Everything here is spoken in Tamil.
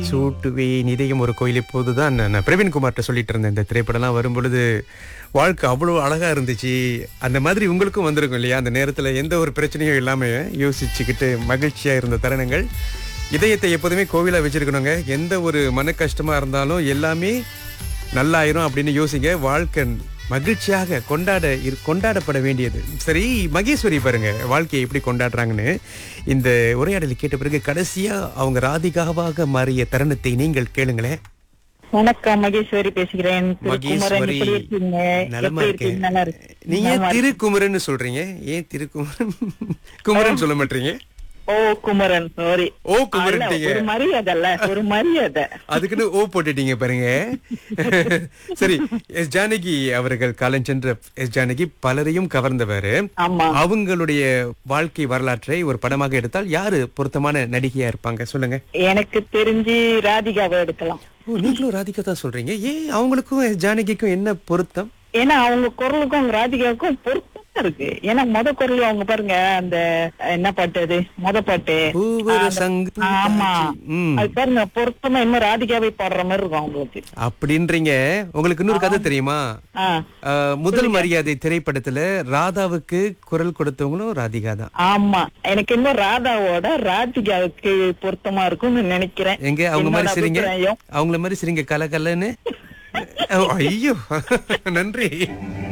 சூட்டுவேன் இதயம் ஒரு கோயில் இப்போதுதான் நான் பிரவீன்குமார்ட்ட சொல்லிட்டு இருந்தேன் இந்த திரைப்படம்லாம் வரும் பொழுது வாழ்க்கை அவ்வளோ அழகா இருந்துச்சு அந்த மாதிரி உங்களுக்கும் வந்திருக்கும் இல்லையா அந்த நேரத்துல எந்த ஒரு பிரச்சனையும் இல்லாம யோசிச்சுக்கிட்டு மகிழ்ச்சியா இருந்த தருணங்கள் இதயத்தை எப்போதுமே கோவிலா வச்சிருக்கணுங்க எந்த ஒரு மன கஷ்டமா இருந்தாலும் எல்லாமே நல்லாயிரும் அப்படின்னு யோசிங்க வாழ்க்கை மகிழ்ச்சியாக கொண்டாட இரு- கொண்டாடப்பட வேண்டியது சரி மகேஸ்வரி பாருங்க வாழ்க்கையை எப்படி கொண்டாடுறாங்கன்னு இந்த உரையாடலை கேட்ட பிறகு கடைசியா அவங்க ராதிகாவாக மாறிய தருணத்தை நீங்கள் கேளுங்களேன் வணக்கம் மகேஸ்வரி பேசுகிறேன் திரு குமரன் மகேஸ்வரி எப்படி இருக்கீங்க நலமா எப்படி இருக்கேன் இருக்கீங்க நல்லா இருக்கு நீங்க ஏன் திருக்குமரன் சொல்றீங்க ஏன் திருக்குமரன் குமரன் சொல்ல மாட்டீங்க ஓ குமரன் சாரி ஓ குமரன்ட்டீங்க ஒரு மரியாதை இல்ல ஒரு மரியாதை அதுக்குன்னு ஓ போட்டுட்டீங்க பாருங்க சரி எஸ் ஜானகி அவர்கள் காலஞ்சென்ற எஸ் ஜானகி பலரையும் கவர்ந்தவர் ஆமா அவங்களுடைய வாழ்க்கை வரலாற்றை ஒரு படமாக எடுத்தால் யாரு பொருத்தமான நடிகையா இருப்பாங்க சொல்லுங்க எனக்கு தெரிஞ்சு ராதிகாவை எடுக்கலாம் ஓ நீங்களும் ராதிகா தான் சொல்றீங்க ஏன் அவங்களுக்கும் எஸ் ஜானகிக்கும் என்ன பொருத்தம் ஏன்னா அவங்க குரலுக்கும் அவங்க ராதிகாவுக்கும் பொருத்தமா இருக்கு ஏன்னா முத குரல் அவங்க பாருங்க அந்த என்ன பாட்டு அது முத பாட்டு பூவர அந்த- சங்கு ஆமா ம். அது பாருங்க பொருத்தமா இன்னும் ராதிகாவை பாடுற மாதிரி இருக்கும் அவங்களுக்கு அப்படின்றீங்க உங்களுக்கு இன்னொரு கதை தெரியுமா ஆ அஹ், முதல் மரியாதை திரைப்படத்துல ராதாவுக்கு குரல் கொடுத்தவங்களும் ராதிகா தான் ஆமா எனக்கு இன்னும் ராதாவோட ராதிகாவுக்கு பொருத்தமா இருக்கும்னு நினைக்கிறேன் எங்க அவங்க மாதிரி என்னோட சிரிங்க அபிப்பிராயம். அவங்கள மாதிரி சிரிங்க கல கலன்னு ஐயோ நன்றி